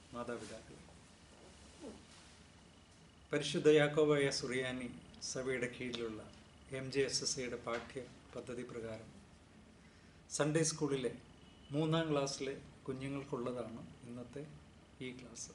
മാതാപിതാക്കളെ പരിശുദ്ധ യാക്കോബായ സുറിയാനി സഭയുടെ കീഴിലുള്ള എം ജെ എസ് എസ് സിയുടെ പാഠ്യ പദ്ധതി പ്രകാരം സൺഡേ സ്കൂളിലെ മൂന്നാം ക്ലാസ്സിലെ കുഞ്ഞുങ്ങൾക്കുള്ളതാണ് ഇന്നത്തെ ഈ ക്ലാസ്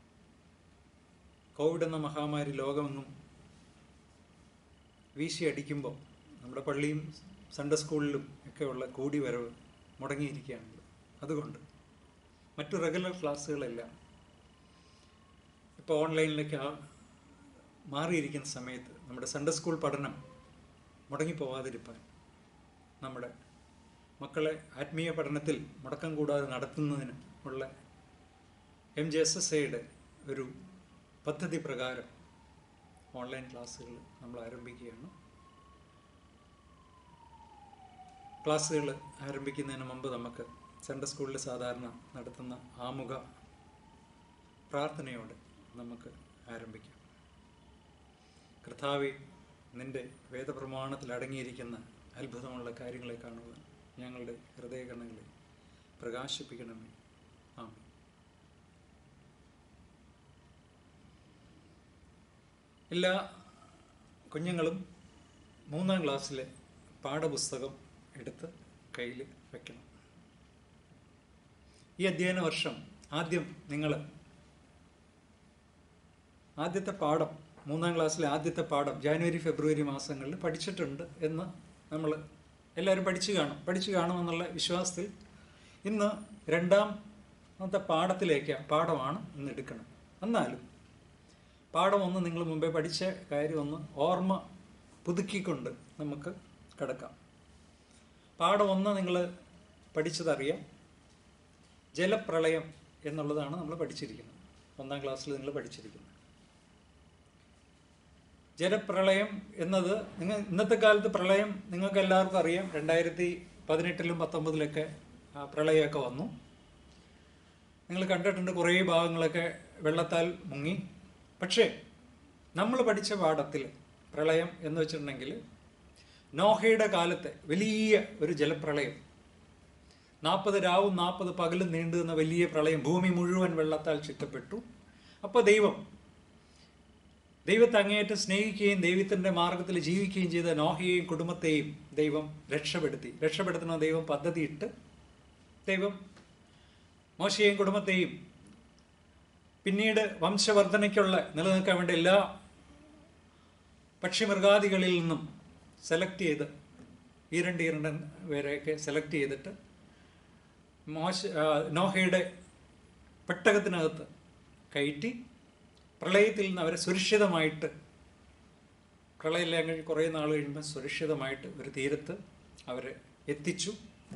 കോവിഡ് എന്ന മഹാമാരി ലോകമെങ്ങും വീശിയടിക്കുമ്പോൾ നമ്മുടെ പള്ളിയും സൺഡേ സ്കൂളിലും ഒക്കെയുള്ള കൂടി വരവ് മുടങ്ങിയിരിക്കുകയാണല്ലോ അതുകൊണ്ട് മറ്റു റെഗുലർ ക്ലാസ്സുകളെല്ലാം ഇപ്പോൾ ഓൺലൈനിലേക്ക് ആ മാറിയിരിക്കുന്ന സമയത്ത് നമ്മുടെ സൺഡേ സ്കൂൾ പഠനം മുടങ്ങിപ്പോവാതിരിക്കാൻ നമ്മുടെ മക്കളെ ആത്മീയ പഠനത്തിൽ മുടക്കം കൂടാതെ നടത്തുന്നതിന് ഉള്ള എം ജെ എസ് എസ് എയുടെ ഒരു പദ്ധതി പ്രകാരം ഓൺലൈൻ ക്ലാസ്സുകൾ നമ്മൾ ആരംഭിക്കുകയാണ് ക്ലാസ്സുകൾ ആരംഭിക്കുന്നതിന് മുമ്പ് നമുക്ക് സൺഡേ സ്കൂളിൽ സാധാരണ നടത്തുന്ന ആമുഖ പ്രാർത്ഥനയോടെ നമുക്ക് ആരംഭിക്കാം കർത്താവെ നിന്റെ വേദപ്രമാണത്തിൽ അടങ്ങിയിരിക്കുന്ന അത്ഭുതമുള്ള കാര്യങ്ങളെ കാണുവാൻ ഞങ്ങളുടെ ഹൃദയകരണങ്ങളെ പ്രകാശിപ്പിക്കണമേ ആമേ എല്ലാ കുഞ്ഞുങ്ങളും മൂന്നാം ക്ലാസ്സിലെ പാഠപുസ്തകം എടുത്ത് കയ്യിൽ വെക്കണം ഈ അധ്യയന വർഷം ആദ്യം നിങ്ങൾ ആദ്യത്തെ പാഠം മൂന്നാം ക്ലാസ്സിലെ ആദ്യത്തെ പാഠം ജാനുവരി ഫെബ്രുവരി മാസങ്ങളിൽ പഠിച്ചിട്ടുണ്ട് എന്ന് നമ്മൾ എല്ലാവരും പഠിച്ചു കാണും പഠിച്ചു കാണുമെന്നുള്ള വിശ്വാസത്തിൽ ഇന്ന് രണ്ടാമത്തെ പാഠത്തിലേക്ക് പാഠമാണ് ഇന്ന് എടുക്കണം എന്നാലും പാഠം ഒന്ന് നിങ്ങൾ മുമ്പേ പഠിച്ച കാര്യം ഒന്ന് ഓർമ്മ പുതുക്കിക്കൊണ്ട് നമുക്ക് കിടക്കാം പാഠം ഒന്ന് നിങ്ങൾ പഠിച്ചതറിയാം ജലപ്രളയം എന്നുള്ളതാണ് നമ്മൾ പഠിച്ചിരിക്കുന്നത് ഒന്നാം ക്ലാസ്സിൽ നിങ്ങൾ പഠിച്ചിരിക്കുന്നത് ജലപ്രളയം എന്നത് നിങ്ങൾ ഇന്നത്തെ കാലത്ത് പ്രളയം നിങ്ങൾക്ക് എല്ലാവർക്കും അറിയാം രണ്ടായിരത്തി പതിനെട്ടിലും പത്തൊമ്പതിലൊക്കെ ആ പ്രളയമൊക്കെ വന്നു നിങ്ങൾ കണ്ടിട്ടുണ്ട് കുറേ ഭാഗങ്ങളൊക്കെ വെള്ളത്താൽ മുങ്ങി പക്ഷേ നമ്മൾ പഠിച്ച പാഠത്തിൽ പ്രളയം എന്ന് വെച്ചിട്ടുണ്ടെങ്കിൽ നോഹയുടെ കാലത്തെ വലിയ ഒരു ജലപ്രളയം നാൽപ്പത് രാവും നാൽപ്പത് പകലും നീണ്ടു നിന്ന വലിയ പ്രളയം ഭൂമി മുഴുവൻ വെള്ളത്താൽ ചുറ്റപ്പെട്ടു അപ്പോൾ ദൈവം ദൈവത്തെ അങ്ങേയറ്റം സ്നേഹിക്കുകയും ദൈവത്തിൻ്റെ മാർഗത്തിൽ ജീവിക്കുകയും ചെയ്ത നോഹയെയും കുടുംബത്തെയും ദൈവം രക്ഷപ്പെടുത്തി രക്ഷപ്പെടുത്തുന്ന ദൈവം പദ്ധതിയിട്ട് ദൈവം മോശയെയും കുടുംബത്തെയും പിന്നീട് വംശവർദ്ധനയ്ക്കുള്ള നിലനിൽക്കാൻ വേണ്ടി എല്ലാ പക്ഷിമൃഗാദികളിൽ നിന്നും സെലക്ട് ചെയ്ത് ഈരണ്ട് ഈരണ്ടൻ വരെയൊക്കെ സെലക്ട് ചെയ്തിട്ട് മോശ നോഹയുടെ പെട്ടകത്തിനകത്ത് കയറ്റി പ്രളയത്തിൽ നിന്ന് അവരെ സുരക്ഷിതമായിട്ട് പ്രളയമെല്ലാം കഴിഞ്ഞ് കുറേ നാൾ കഴിയുമ്പോൾ സുരക്ഷിതമായിട്ട് ഒരു തീരത്ത് അവരെ എത്തിച്ചു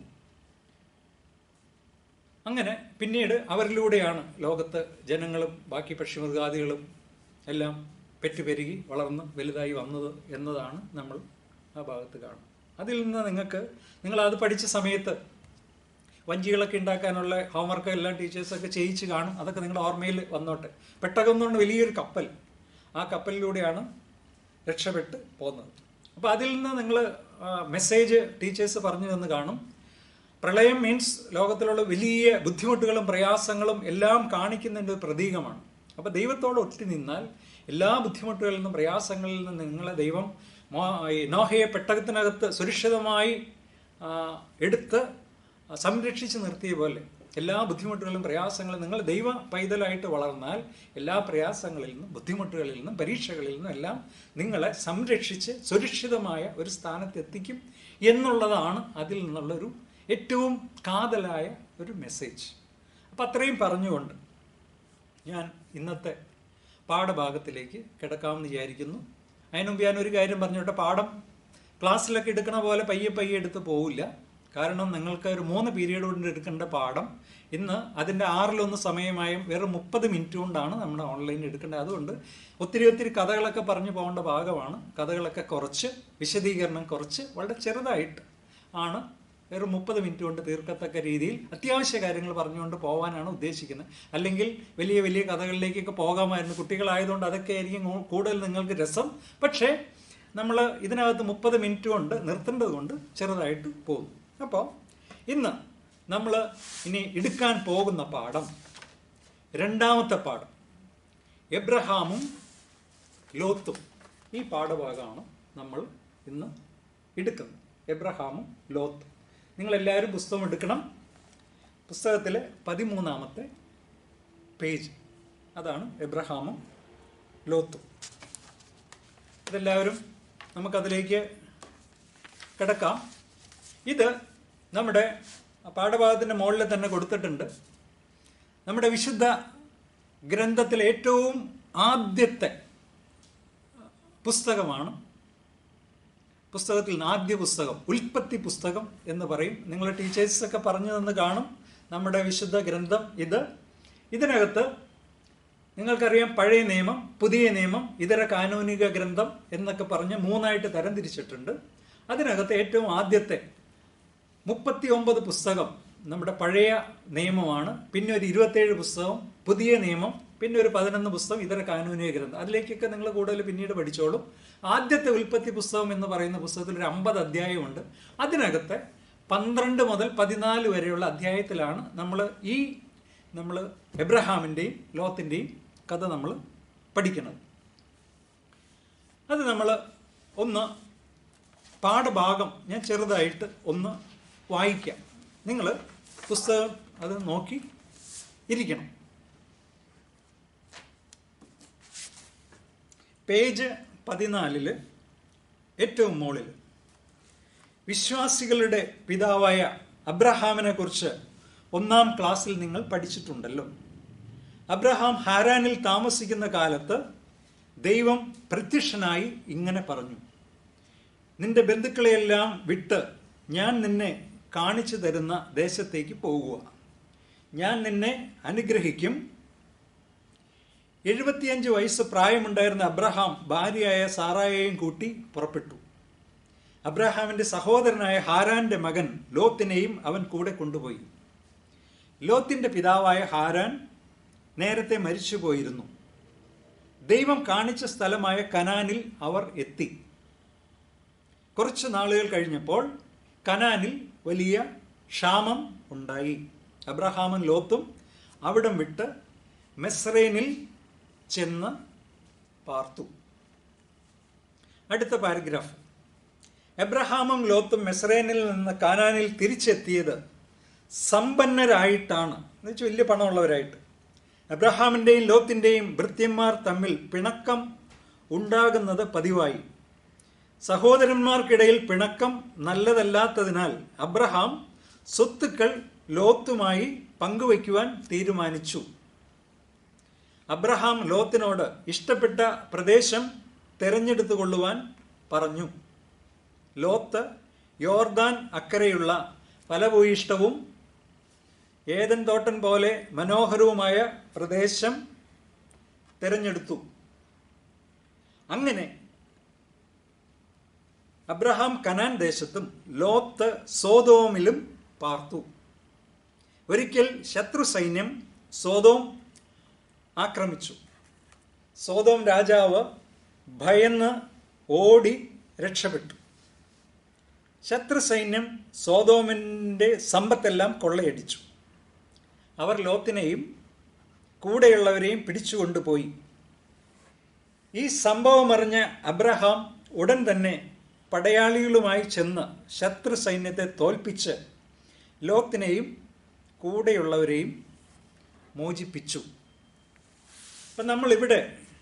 അങ്ങനെ പിന്നീട് അവരിലൂടെയാണ് ലോകത്ത് ജനങ്ങളും ബാക്കി പക്ഷിമൃഗാദികളും എല്ലാം പെറ്റുപെരുകി വളർന്ന് വലുതായി വന്നത് എന്നതാണ് നമ്മൾ ആ ഭാഗത്ത് കാണും അതിൽ നിന്ന് നിങ്ങൾക്ക് നിങ്ങൾ അത് പഠിച്ച സമയത്ത് വഞ്ചികളൊക്കെ ഉണ്ടാക്കാനുള്ള ഹോംവർക്ക് എല്ലാം ടീച്ചേഴ്സൊക്കെ ചെയ്യിച്ച് കാണും അതൊക്കെ നിങ്ങളുടെ ഓർമ്മയിൽ വന്നോട്ടെ പെട്ടകം എന്നുകൊണ്ട് വലിയൊരു കപ്പൽ ആ കപ്പലിലൂടെയാണ് രക്ഷപ്പെട്ട് പോകുന്നത് അപ്പോൾ അതിൽ നിന്ന് നിങ്ങൾ മെസ്സേജ് ടീച്ചേഴ്സ് പറഞ്ഞു തന്ന് കാണും പ്രളയം മീൻസ് ലോകത്തിലുള്ള വലിയ ബുദ്ധിമുട്ടുകളും പ്രയാസങ്ങളും എല്ലാം കാണിക്കുന്നതിൻ്റെ ഒരു പ്രതീകമാണ് അപ്പോൾ ദൈവത്തോട് ഒട്ടി നിന്നാൽ എല്ലാ ബുദ്ധിമുട്ടുകളിൽ നിന്നും പ്രയാസങ്ങളിൽ നിന്നും നിങ്ങളെ ദൈവം നോഹയെ പെട്ടകത്തിനകത്ത് സുരക്ഷിതമായി എടുത്ത് സംരക്ഷിച്ച് നിർത്തിയ പോലെ എല്ലാ ബുദ്ധിമുട്ടുകളും പ്രയാസങ്ങളും നിങ്ങൾ ദൈവ പൈതലായിട്ട് വളർന്നാൽ എല്ലാ പ്രയാസങ്ങളിൽ നിന്നും ബുദ്ധിമുട്ടുകളിൽ നിന്നും പരീക്ഷകളിൽ നിന്നും എല്ലാം നിങ്ങളെ സംരക്ഷിച്ച് സുരക്ഷിതമായ ഒരു സ്ഥാനത്തെത്തിക്കും എന്നുള്ളതാണ് അതിൽ നിന്നുള്ളൊരു ഏറ്റവും കാതലായ ഒരു മെസ്സേജ് അപ്പം അത്രയും പറഞ്ഞുകൊണ്ട് ഞാൻ ഇന്നത്തെ പാഠഭാഗത്തിലേക്ക് കിടക്കാമെന്ന് വിചാരിക്കുന്നു അതിനുമുമ്പ് ഞാൻ ഒരു കാര്യം പറഞ്ഞോട്ടെ പാഠം ക്ലാസ്സിലൊക്കെ എടുക്കണ പോലെ പയ്യെ പയ്യെ എടുത്ത് പോവില്ല കാരണം നിങ്ങൾക്ക് ഒരു മൂന്ന് പീരീഡ് കൊണ്ട് എടുക്കേണ്ട പാഠം ഇന്ന് അതിൻ്റെ ആറിലൊന്ന് സമയമായും വെറും മുപ്പത് മിനിറ്റ് കൊണ്ടാണ് നമ്മുടെ ഓൺലൈനിൽ എടുക്കേണ്ടത് അതുകൊണ്ട് ഒത്തിരി ഒത്തിരി കഥകളൊക്കെ പറഞ്ഞു പോകേണ്ട ഭാഗമാണ് കഥകളൊക്കെ കുറച്ച് വിശദീകരണം കുറച്ച് വളരെ ചെറുതായിട്ട് ആണ് വെറും മുപ്പത് മിനിറ്റ് കൊണ്ട് തീർക്കത്തക്ക രീതിയിൽ അത്യാവശ്യ കാര്യങ്ങൾ പറഞ്ഞുകൊണ്ട് പോകാനാണ് ഉദ്ദേശിക്കുന്നത് അല്ലെങ്കിൽ വലിയ വലിയ കഥകളിലേക്കൊക്കെ പോകാമായിരുന്നു കുട്ടികളായതുകൊണ്ട് അതൊക്കെ ആയിരിക്കും കൂടുതൽ നിങ്ങൾക്ക് രസം പക്ഷേ നമ്മൾ ഇതിനകത്ത് മുപ്പത് മിനിറ്റ് കൊണ്ട് നിർത്തേണ്ടത് കൊണ്ട് ചെറുതായിട്ട് പോകും അപ്പോൾ ഇന്ന് നമ്മൾ ഇനി എടുക്കാൻ പോകുന്ന പാഠം രണ്ടാമത്തെ പാഠം എബ്രഹാമും ലോത്തും ഈ പാഠഭാഗമാണ് നമ്മൾ ഇന്ന് എടുക്കുന്നത് എബ്രഹാമും ലോത്തും നിങ്ങളെല്ലാവരും പുസ്തകം എടുക്കണം പുസ്തകത്തിലെ പതിമൂന്നാമത്തെ പേജ് അതാണ് എബ്രഹാമും ലോത്തും ഇതെല്ലാവരും നമുക്കതിലേക്ക് കിടക്കാം ഇത് നമ്മുടെ പാഠഭാഗത്തിൻ്റെ മുകളിൽ തന്നെ കൊടുത്തിട്ടുണ്ട് നമ്മുടെ വിശുദ്ധ ഗ്രന്ഥത്തിലെ ഏറ്റവും ആദ്യത്തെ പുസ്തകമാണ് പുസ്തകത്തിൽ നിന്ന് ആദ്യ പുസ്തകം ഉൽപ്പത്തി പുസ്തകം എന്ന് പറയും നിങ്ങൾ ടീച്ചേഴ്സൊക്കെ പറഞ്ഞു തന്ന് കാണും നമ്മുടെ വിശുദ്ധ ഗ്രന്ഥം ഇത് ഇതിനകത്ത് നിങ്ങൾക്കറിയാം പഴയ നിയമം പുതിയ നിയമം ഇതര കാനൂനിക ഗ്രന്ഥം എന്നൊക്കെ പറഞ്ഞ് മൂന്നായിട്ട് തരംതിരിച്ചിട്ടുണ്ട് അതിനകത്ത് ഏറ്റവും ആദ്യത്തെ മുപ്പത്തി ഒമ്പത് പുസ്തകം നമ്മുടെ പഴയ നിയമമാണ് പിന്നെ ഒരു ഇരുപത്തേഴ് പുസ്തകം പുതിയ നിയമം പിന്നെ ഒരു പതിനൊന്ന് പുസ്തകം ഇതര കാനൂനിക ഗ്രന്ഥം അതിലേക്കൊക്കെ നിങ്ങൾ കൂടുതൽ പിന്നീട് പഠിച്ചോളും ആദ്യത്തെ ഉൽപ്പത്തി പുസ്തകം എന്ന് പറയുന്ന പുസ്തകത്തിൽ ഒരു അമ്പത് അധ്യായമുണ്ട് അതിനകത്ത് പന്ത്രണ്ട് മുതൽ പതിനാല് വരെയുള്ള അധ്യായത്തിലാണ് നമ്മൾ ഈ നമ്മൾ എബ്രഹാമിൻ്റെയും ലോത്തിൻ്റെയും കഥ നമ്മൾ പഠിക്കുന്നത് അത് നമ്മൾ ഒന്ന് പാഠഭാഗം ഞാൻ ചെറുതായിട്ട് ഒന്ന് വായിക്കാം നിങ്ങൾ പുസ്തകം അത് നോക്കി ഇരിക്കണം പേജ് പതിനാലില് ഏറ്റവും മുകളിൽ വിശ്വാസികളുടെ പിതാവായ അബ്രഹാമിനെ കുറിച്ച് ഒന്നാം ക്ലാസ്സിൽ നിങ്ങൾ പഠിച്ചിട്ടുണ്ടല്ലോ അബ്രഹാം ഹാരാനിൽ താമസിക്കുന്ന കാലത്ത് ദൈവം പ്രത്യക്ഷനായി ഇങ്ങനെ പറഞ്ഞു നിന്റെ ബന്ധുക്കളെയെല്ലാം വിട്ട് ഞാൻ നിന്നെ കാണിച്ചു തരുന്ന ദേശത്തേക്ക് പോകുക ഞാൻ നിന്നെ അനുഗ്രഹിക്കും എഴുപത്തിയഞ്ച് വയസ്സ് പ്രായമുണ്ടായിരുന്ന അബ്രഹാം ഭാര്യയായ സാറായെയും കൂട്ടി പുറപ്പെട്ടു അബ്രഹാമിന്റെ സഹോദരനായ ഹാരാന്റെ മകൻ ലോത്തിനെയും അവൻ കൂടെ കൊണ്ടുപോയി ലോത്തിന്റെ പിതാവായ ഹാരാൻ നേരത്തെ മരിച്ചുപോയിരുന്നു ദൈവം കാണിച്ച സ്ഥലമായ കനാനിൽ അവർ എത്തി കുറച്ച് നാളുകൾ കഴിഞ്ഞപ്പോൾ കനാനിൽ വലിയ ക്ഷാമം ഉണ്ടായി അബ്രഹാമും ലോത്തും അവിടം വിട്ട് മെസ്രൈനിൽ ചെന്ന് പാർത്തു അടുത്ത പാരഗ്രാഫ് എബ്രഹാമും ലോത്തും മെസ്രൈനിൽ നിന്ന് കാനാനിൽ തിരിച്ചെത്തിയത് സമ്പന്നരായിട്ടാണ് എന്ന് വെച്ചാൽ വലിയ പണമുള്ളവരായിട്ട് എബ്രഹാമിൻ്റെയും ലോത്തിൻ്റെയും ഭൃത്യന്മാർ തമ്മിൽ പിണക്കം ഉണ്ടാകുന്നത് പതിവായി സഹോദരന്മാർക്കിടയിൽ പിണക്കം നല്ലതല്ലാത്തതിനാൽ അബ്രഹാം സ്വത്തുക്കൾ ലോത്തുമായി പങ്കുവയ്ക്കുവാൻ തീരുമാനിച്ചു അബ്രഹാം ലോത്തിനോട് ഇഷ്ടപ്പെട്ട പ്രദേശം തെരഞ്ഞെടുത്തു കൊള്ളുവാൻ പറഞ്ഞു ലോത്ത് യോർദാൻ അക്കരെയുള്ള ഫലഭൂയിഷ്ടവും ഏതൻ തോട്ടൻ പോലെ മനോഹരവുമായ പ്രദേശം തിരഞ്ഞെടുത്തു അങ്ങനെ അബ്രഹാം കനാൻ ദേശത്തും ലോത്ത് സോതോമിലും പാർത്തു ഒരിക്കൽ ശത്രു സൈന്യം സോതോം ആക്രമിച്ചു സോതോം രാജാവ് ഭയന്ന് ഓടി രക്ഷപ്പെട്ടു ശത്രു സൈന്യം സോതോമിൻ്റെ സമ്പത്തെല്ലാം കൊള്ളയടിച്ചു അവർ ലോത്തിനെയും കൂടെയുള്ളവരെയും പിടിച്ചുകൊണ്ടുപോയി ഈ സംഭവം അറിഞ്ഞ അബ്രഹാം ഉടൻ തന്നെ പടയാളികളുമായി ചെന്ന് ശത്രു സൈന്യത്തെ തോൽപ്പിച്ച് ലോത്തിനെയും കൂടെയുള്ളവരെയും മോചിപ്പിച്ചു അപ്പം നമ്മളിവിടെ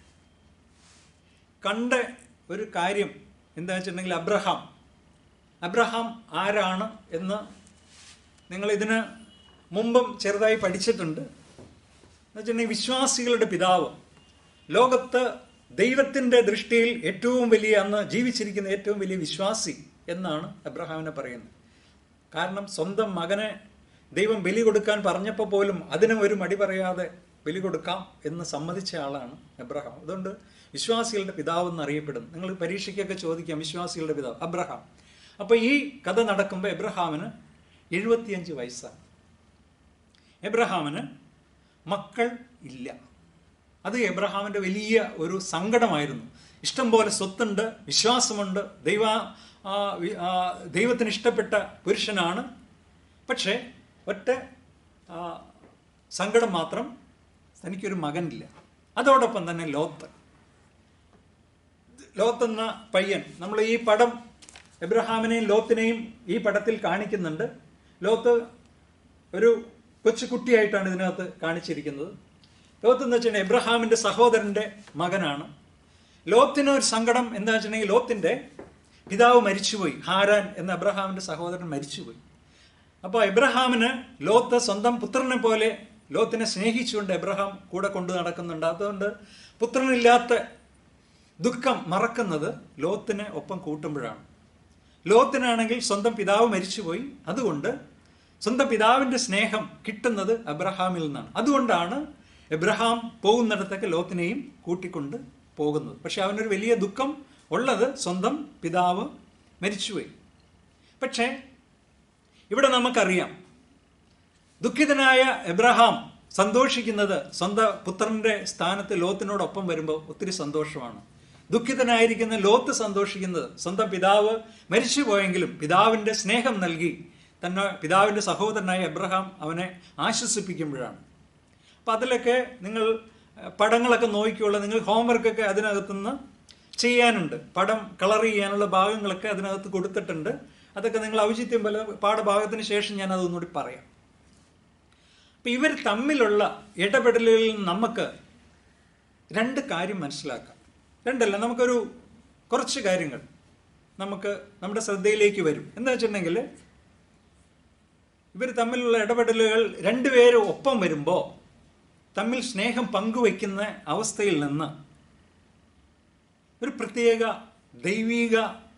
കണ്ട ഒരു കാര്യം എന്താ വെച്ചിട്ടുണ്ടെങ്കിൽ അബ്രഹാം അബ്രഹാം ആരാണ് എന്ന് നിങ്ങളിതിന് മുമ്പും ചെറുതായി പഠിച്ചിട്ടുണ്ട് എന്ന് വെച്ചിട്ടുണ്ടെങ്കിൽ വിശ്വാസികളുടെ പിതാവ് ലോകത്ത് ദൈവത്തിൻ്റെ ദൃഷ്ടിയിൽ ഏറ്റവും വലിയ അന്ന് ജീവിച്ചിരിക്കുന്ന ഏറ്റവും വലിയ വിശ്വാസി എന്നാണ് അബ്രഹാമിനെ പറയുന്നത് കാരണം സ്വന്തം മകനെ ദൈവം ബലി കൊടുക്കാൻ പറഞ്ഞപ്പോൾ പോലും അതിനും ഒരു മടി പറയാതെ ബലി കൊടുക്കാം എന്ന് സമ്മതിച്ച ആളാണ് അബ്രഹാം അതുകൊണ്ട് വിശ്വാസികളുടെ പിതാവ് എന്ന് അറിയപ്പെടുന്നു നിങ്ങൾ പരീക്ഷയ്ക്കൊക്കെ ചോദിക്കാം വിശ്വാസികളുടെ പിതാവ് അബ്രഹാം അപ്പോൾ ഈ കഥ നടക്കുമ്പോൾ എബ്രഹാമിന് എഴുപത്തിയഞ്ച് വയസ്സാണ് എബ്രഹാമിന് മക്കൾ ഇല്ല അത് എബ്രഹാമിൻ്റെ വലിയ ഒരു സങ്കടമായിരുന്നു ഇഷ്ടം പോലെ സ്വത്തുണ്ട് വിശ്വാസമുണ്ട് ദൈവ ആ, വി- ആ, ദൈവത്തിന് ഇഷ്ടപ്പെട്ട പുരുഷനാണ് പക്ഷേ ഒറ്റ ആ, സങ്കടം മാത്രം തനിക്കൊരു മകനില്ല അതോടൊപ്പം തന്നെ ലോത്ത് ലോത്ത് എന്ന പയ്യൻ നമ്മൾ ഈ പടം എബ്രഹാമിനെയും ലോത്തിനെയും ഈ പടത്തിൽ കാണിക്കുന്നുണ്ട് ലോത്ത് ഒരു കൊച്ചു കുട്ടിയായിട്ടാണ് ഇതിനകത്ത് കാണിച്ചിരിക്കുന്നത് ലോത്ത് എന്ന് വെച്ചിട്ടുണ്ടെങ്കിൽ എബ്രഹാമിന്റെ സഹോദരന്റെ മകനാണ് ലോത്തിന് ഒരു സങ്കടം എന്താ വെച്ചിട്ടുണ്ടെങ്കിൽ ലോത്തിന്റെ പിതാവ് മരിച്ചുപോയി ഹാരാൻ എന്ന എബ്രഹാമിന്റെ സഹോദരൻ മരിച്ചുപോയി അപ്പോൾ എബ്രഹാമിന് ലോത്ത് സ്വന്തം പുത്രനെ പോലെ ലോത്തിനെ സ്നേഹിച്ചുകൊണ്ട് എബ്രഹാം കൂടെ കൊണ്ടു നടക്കുന്നുണ്ട് അതുകൊണ്ട് പുത്രനില്ലാത്ത ദുഃഖം മറക്കുന്നത് ലോത്തിന് ഒപ്പം കൂട്ടുമ്പോഴാണ് ലോത്തിനാണെങ്കിൽ സ്വന്തം പിതാവ് മരിച്ചുപോയി അതുകൊണ്ട് സ്വന്തം പിതാവിന്റെ സ്നേഹം കിട്ടുന്നത് എബ്രഹാമിൽ നിന്നാണ് അതുകൊണ്ടാണ് എബ്രഹാം പോകുന്നിടത്തൊക്കെ ലോത്തിനെയും കൂട്ടിക്കൊണ്ട് പോകുന്നത് പക്ഷെ അവനൊരു വലിയ ദുഃഖം ഉള്ളത് സ്വന്തം പിതാവ് മരിച്ചുപോയി പക്ഷേ ഇവിടെ നമുക്കറിയാം ദുഃഖിതനായ എബ്രഹാം സന്തോഷിക്കുന്നത് സ്വന്തം പുത്രന്റെ സ്ഥാനത്ത് ലോത്തിനോടൊപ്പം വരുമ്പോൾ ഒത്തിരി സന്തോഷമാണ് ദുഃഖിതനായിരിക്കുന്ന ലോത്ത് സന്തോഷിക്കുന്നത് സ്വന്തം പിതാവ് മരിച്ചുപോയെങ്കിലും പിതാവിന്റെ സ്നേഹം നൽകി തന്നെ പിതാവിന്റെ സഹോദരനായ എബ്രഹാം അവനെ ആശ്വസിപ്പിക്കുമ്പോഴാണ് അപ്പം അതിലൊക്കെ നിങ്ങൾ അഹ്, പടങ്ങളൊക്കെ നോക്കിയുള്ള നിങ്ങൾ ഹോംവർക്കൊക്കെ അതിനകത്തുനിന്ന് ചെയ്യാനുണ്ട് പടം കളർ ചെയ്യാനുള്ള ഭാഗങ്ങളൊക്കെ അതിനകത്ത് കൊടുത്തിട്ടുണ്ട് അതൊക്കെ നിങ്ങൾ ഔചിത്യം പോലെ പാഠഭാഗത്തിന് ശേഷം ഞാൻ അതൊന്നുകൂടി പറയാം അപ്പം ഇവർ തമ്മിലുള്ള ഇടപെടലുകളിൽ നിന്ന് നമുക്ക് രണ്ട് കാര്യം മനസ്സിലാക്കാം രണ്ടല്ല നമുക്കൊരു കുറച്ച് കാര്യങ്ങൾ നമുക്ക് നമ്മുടെ ശ്രദ്ധയിലേക്ക് വരും എന്താ വെച്ചിട്ടുണ്ടെങ്കിൽ ഇവർ തമ്മിലുള്ള ഇടപെടലുകൾ രണ്ടുപേരും ഒപ്പം വരുമ്പോൾ തമ്മിൽ സ്നേഹം പങ്കുവയ്ക്കുന്ന അവസ്ഥയിൽ നിന്ന് ഒരു പ്രത്യേക ദൈവിക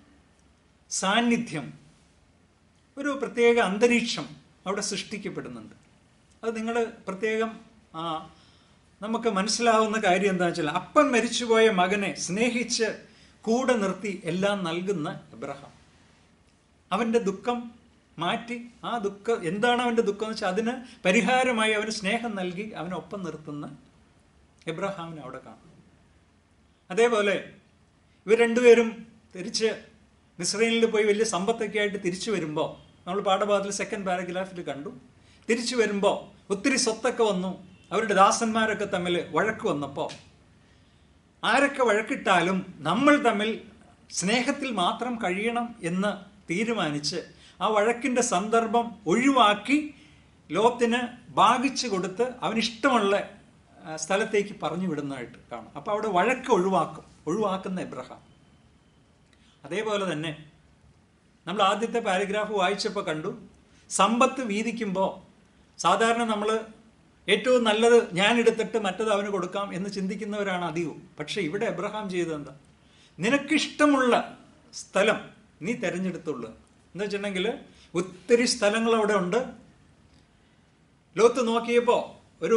സാന്നിധ്യം ഒരു പ്രത്യേക അന്തരീക്ഷം അവിടെ സൃഷ്ടിക്കപ്പെടുന്നുണ്ട് അത് നിങ്ങൾ പ്രത്യേകം ആ നമുക്ക് മനസ്സിലാവുന്ന കാര്യം എന്താണെന്ന് വെച്ചാൽ അപ്പൻ മരിച്ചുപോയ മകനെ സ്നേഹിച്ച് കൂടെ നിർത്തി എല്ലാം നൽകുന്ന എബ്രഹാം അവൻ്റെ ദുഃഖം മാറ്റി ആ ദുഃഖം എന്താണ് അവൻ്റെ ദുഃഖം എന്ന് വെച്ചാൽ അതിന് പരിഹാരമായി അവന് സ്നേഹം നൽകി അവനൊപ്പം നിർത്തുന്ന എബ്രഹാമിനെ അവിടെ കാണും അതേപോലെ ഇവർ രണ്ടുപേരും തിരിച്ച് മിസ്രൈനിൽ പോയി വലിയ സമ്പത്തൊക്കെ ആയിട്ട് തിരിച്ചു വരുമ്പോൾ നമ്മൾ പാഠഭാഗത്തിൽ സെക്കൻഡ് പാരഗ്രാഫിൽ കണ്ടു തിരിച്ചു വരുമ്പോൾ ഒത്തിരി സ്വത്തൊക്കെ വന്നു അവരുടെ ദാസന്മാരൊക്കെ തമ്മിൽ വഴക്ക് വന്നപ്പോൾ ആരൊക്കെ വഴക്കിട്ടാലും നമ്മൾ തമ്മിൽ സ്നേഹത്തിൽ മാത്രം കഴിയണം എന്ന് തീരുമാനിച്ച് ആ വഴക്കിൻ്റെ സന്ദർഭം ഒഴിവാക്കി ലോത്തിന് ഭാഗിച്ചു കൊടുത്ത് അവനിഷ്ടമുള്ള ആ, സ്ഥലത്തേക്ക് പറഞ്ഞു വിടുന്നതായിട്ട് കാണും അപ്പോൾ അവിടെ വഴക്ക് ഒഴിവാക്കും ഒഴിവാക്കുന്ന എബ്രഹാം അതേപോലെ തന്നെ നമ്മൾ ആദ്യത്തെ പാരഗ്രാഫ് വായിച്ചപ്പോൾ കണ്ടു സമ്പത്ത് വീതിക്കുമ്പോൾ സാധാരണ നമ്മൾ ഏറ്റവും നല്ലത് ഞാൻ എടുത്തിട്ട് മറ്റത് അവന് കൊടുക്കാം എന്ന് ചിന്തിക്കുന്നവരാണ് അധികവും പക്ഷെ ഇവിടെ എബ്രഹാം ചെയ്തത് എന്താ നിനക്കിഷ്ടമുള്ള സ്ഥലം നീ തിരഞ്ഞെടുത്തുള്ളൂ എന്ന് വെച്ചിട്ടുണ്ടെങ്കിൽ ഒത്തിരി സ്ഥലങ്ങൾ അവിടെ ഉണ്ട് ലോത്ത് നോക്കിയപ്പോൾ ഒരു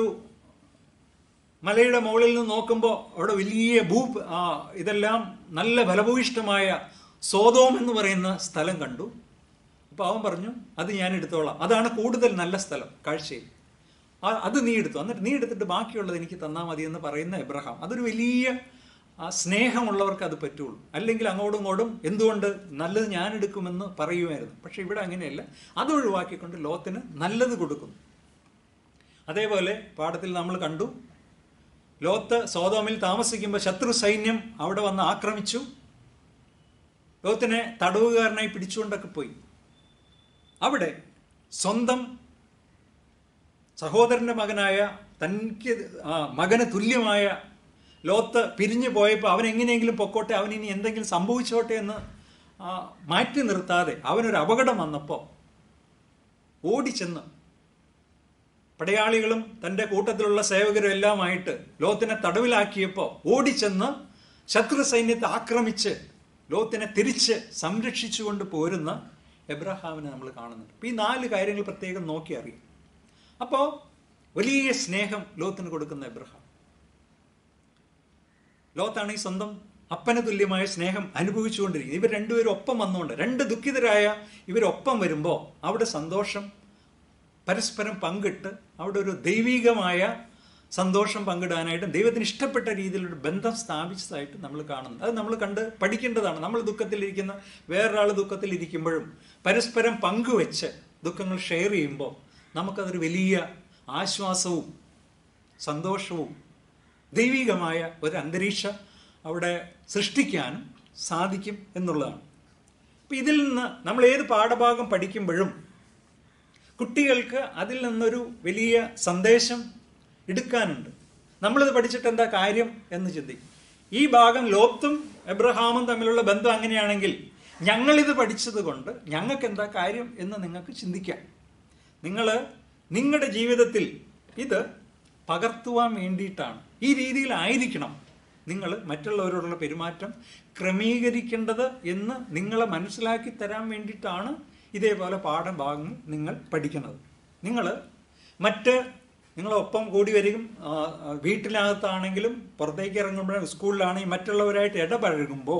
മലയുടെ മുകളിൽ നിന്ന് നോക്കുമ്പോൾ അവിടെ വലിയ ഭൂ ആ, ഇതെല്ലാം നല്ല ഫലഭൂയിഷ്ടമായ സോതോം എന്ന് പറയുന്ന സ്ഥലം കണ്ടു അപ്പോൾ അവൻ പറഞ്ഞു അത് ഞാൻ എടുത്തോളാം അതാണ് കൂടുതൽ നല്ല സ്ഥലം കാഴ്ചയിൽ ആ അത് നീ എടുത്തു എന്നിട്ട് നീ എടുത്തിട്ട് ബാക്കിയുള്ളത് എനിക്ക് തന്നാൽ മതി എന്ന് പറയുന്ന എബ്രഹാം അതൊരു വലിയ ആ, സ്നേഹമുള്ളവർക്ക് അത് പറ്റുള്ളൂ അല്ലെങ്കിൽ അങ്ങോട്ടും ഇങ്ങോട്ടും എന്തുകൊണ്ട് നല്ലത് ഞാൻ എടുക്കുമെന്ന് പറയുമായിരുന്നു പക്ഷെ ഇവിടെ അങ്ങനെയല്ല അത് ഒഴിവാക്കിക്കൊണ്ട് ലോത്തിന് നല്ലത് കൊടുക്കുന്നു അതേപോലെ പാഠത്തിൽ നമ്മൾ കണ്ടു ലോത്ത് സോതോമിൽ താമസിക്കുമ്പോൾ ശത്രു സൈന്യം അവിടെ വന്ന് ആക്രമിച്ചു ലോത്തിനെ തടവുകാരനായി പിടിച്ചുകൊണ്ടൊക്കെ പോയി അവിടെ സ്വന്തം സഹോദരന്റെ മകനായ തനിക്ക് ആ, മകന് തുല്യമായ ലോത്ത് പിരിഞ്ഞു പോയപ്പോൾ അവൻ എങ്ങനെയെങ്കിലും പൊക്കോട്ടെ അവൻ ഇനി എന്തെങ്കിലും സംഭവിച്ചോട്ടെ എന്ന് ആ, മാറ്റി നിർത്താതെ അവനൊരു അപകടം വന്നപ്പോൾ ഓടിച്ചെന്ന് പടയാളികളും തൻ്റെ കൂട്ടത്തിലുള്ള സേവകരും എല്ലാമായിട്ട് ലോത്തിനെ തടവിലാക്കിയപ്പോൾ ഓടിച്ചെന്ന് ശത്രു സൈന്യത്തെ ആക്രമിച്ച് ലോത്തിനെ തിരിച്ച് സംരക്ഷിച്ചുകൊണ്ട് പോരുന്ന എബ്രഹാമിനെ നമ്മൾ കാണുന്നുണ്ട് അപ്പോൾ ഈ നാല് കാര്യങ്ങൾ പ്രത്യേകം നോക്കി അറിയാം അപ്പോൾ വലിയ സ്നേഹം ലോത്തിന് കൊടുക്കുന്ന എബ്രഹാം ലോത്താണ് ഈ സ്വന്തം അപ്പന് തുല്യമായ സ്നേഹം അനുഭവിച്ചുകൊണ്ടിരിക്കുന്നത് ഇവർ രണ്ടുപേരും ഒപ്പം വന്നുകൊണ്ട് രണ്ട് ദുഃഖിതരായ ഇവരൊപ്പം വരുമ്പോൾ അവിടെ സന്തോഷം പരസ്പരം പങ്കിട്ട് അവിടെ ഒരു ദൈവികമായ സന്തോഷം പങ്കിടാനായിട്ട് ദൈവത്തിന് ഇഷ്ടപ്പെട്ട രീതിയിലൊരു ബന്ധം സ്ഥാപിച്ചതായിട്ട് നമ്മൾ കാണുന്നു അത് നമ്മൾ കണ്ട് പഠിക്കേണ്ടതാണ് നമ്മൾ ദുഃഖത്തിലിരിക്കുന്ന വേറൊരാൾ ദുഃഖത്തിലിരിക്കുമ്പോഴും പരസ്പരം പങ്കുവെച്ച് ദുഃഖങ്ങൾ ഷെയർ ചെയ്യുമ്പോൾ നമുക്കതൊരു വലിയ ആശ്വാസവും സന്തോഷവും ദൈവികമായ ഒരു അന്തരീക്ഷം അവിടെ സൃഷ്ടിക്കാനും സാധിക്കും എന്നുള്ളതാണ് അപ്പം ഇതിൽ നിന്ന് നമ്മൾ ഏത് പാഠഭാഗം പഠിക്കുമ്പോഴും കുട്ടികൾക്ക് അതിൽ നിന്നൊരു വലിയ സന്ദേശം എടുക്കാനുണ്ട് നമ്മളിത് പഠിച്ചിട്ട് എന്താ കാര്യം എന്ന് ചിന്തിക്കും ഈ ഭാഗം ലോത്തും എബ്രഹാമും തമ്മിലുള്ള ബന്ധം അങ്ങനെയാണെങ്കിൽ ഞങ്ങളിത് പഠിച്ചത് കൊണ്ട് ഞങ്ങൾക്ക് എന്താ കാര്യം എന്ന് നിങ്ങൾക്ക് ചിന്തിക്കാം നിങ്ങൾ നിങ്ങളുടെ ജീവിതത്തിൽ ഇത് പകർത്തുവാൻ വേണ്ടിയിട്ടാണ് ഈ രീതിയിലായിരിക്കണം നിങ്ങൾ മറ്റുള്ളവരോടുള്ള പെരുമാറ്റം ക്രമീകരിക്കേണ്ടത് എന്ന് നിങ്ങളെ മനസ്സിലാക്കി തരാൻ വേണ്ടിയിട്ടാണ് ഇതേപോലെ പാഠം ഭാഗങ്ങൾ നിങ്ങൾ പഠിക്കുന്നത് നിങ്ങൾ മറ്റ് നിങ്ങളൊപ്പം കൂടി വരും ആ, ആ, വീട്ടിനകത്താണെങ്കിലും പുറത്തേക്ക് ഇറങ്ങുമ്പോഴും സ്കൂളിലാണെങ്കിൽ മറ്റുള്ളവരായിട്ട് ഇടപഴകുമ്പോൾ